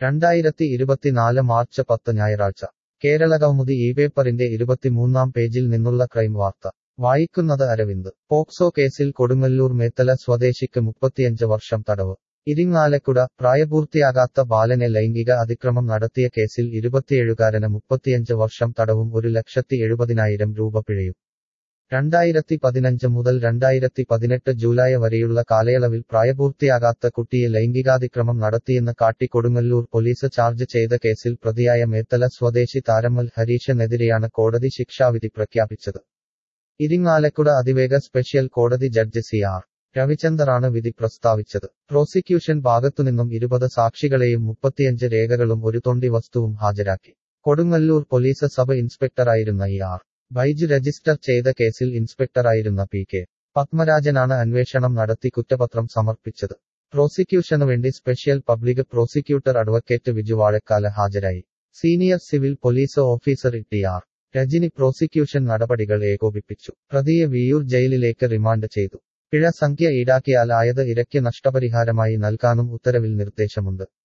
രണ്ടായിരത്തി ഇരുപത്തിനാല് മാർച്ച് പത്ത് ഞായറാഴ്ച കേരളകൗമുദി ഈ പേപ്പറിന്റെ ഇരുപത്തിമൂന്നാം പേജിൽ നിന്നുള്ള ക്രൈം വാർത്ത വായിക്കുന്നത് അരവിന്ദ് പോക്സോ കേസിൽ കൊടുങ്ങല്ലൂർ മേത്തല സ്വദേശിക്ക് മുപ്പത്തിയഞ്ച് വർഷം തടവ് ഇരിങ്ങാലക്കുട പ്രായപൂർത്തിയാകാത്ത ബാലനെ ലൈംഗിക അതിക്രമം നടത്തിയ കേസിൽ ഇരുപത്തിയേഴുകാരന് മുപ്പത്തിയഞ്ച് വർഷം തടവും ഒരു ലക്ഷത്തി എഴുപതിനായിരം രൂപ പിഴയും രണ്ടായിരത്തി പതിനഞ്ച് മുതൽ രണ്ടായിരത്തി പതിനെട്ട് ജൂലൈ വരെയുള്ള കാലയളവിൽ പ്രായപൂർത്തിയാകാത്ത കുട്ടിയെ ലൈംഗികാതിക്രമം നടത്തിയെന്ന് കാട്ടി കൊടുങ്ങല്ലൂർ പോലീസ് ചാർജ് ചെയ്ത കേസിൽ പ്രതിയായ മേത്തല സ്വദേശി താരമ്മൽ ഹരീഷിനെതിരെയാണ് കോടതി ശിക്ഷാവിധി പ്രഖ്യാപിച്ചത് ഇരിങ്ങാലക്കുട അതിവേഗ സ്പെഷ്യൽ കോടതി ജഡ്ജ് സി ആർ രവിചന്ദറാണ് വിധി പ്രസ്താവിച്ചത് പ്രോസിക്യൂഷൻ ഭാഗത്തുനിന്നും ഇരുപത് സാക്ഷികളെയും മുപ്പത്തിയഞ്ച് രേഖകളും ഒരു തൊണ്ടി വസ്തുവും ഹാജരാക്കി കൊടുങ്ങല്ലൂർ പോലീസ് സബ് ഇൻസ്പെക്ടറായിരുന്ന ഇ ആർ ബൈജ് രജിസ്റ്റർ ചെയ്ത കേസിൽ ഇൻസ്പെക്ടറായിരുന്ന പി കെ പത്മരാജനാണ് അന്വേഷണം നടത്തി കുറ്റപത്രം സമർപ്പിച്ചത് പ്രോസിക്യൂഷനു വേണ്ടി special public prosecutor advocate Viju Vazhakkala ഹാജരായി senior civil police officer T R Rajani prosecution നടപടികൾ ഏകോപിപ്പിച്ചു പ്രതിയെ വിയൂർ ജയിലിലേക്ക് റിമാൻഡ് ചെയ്തു പിഴ സംഖ്യ ഈടാക്കിയാൽ ആയത് ഇരയ്ക്ക് നഷ്ടപരിഹാരമായി നൽകാനും ഉത്തരവിൽ നിർദ്ദേശമുണ്ട്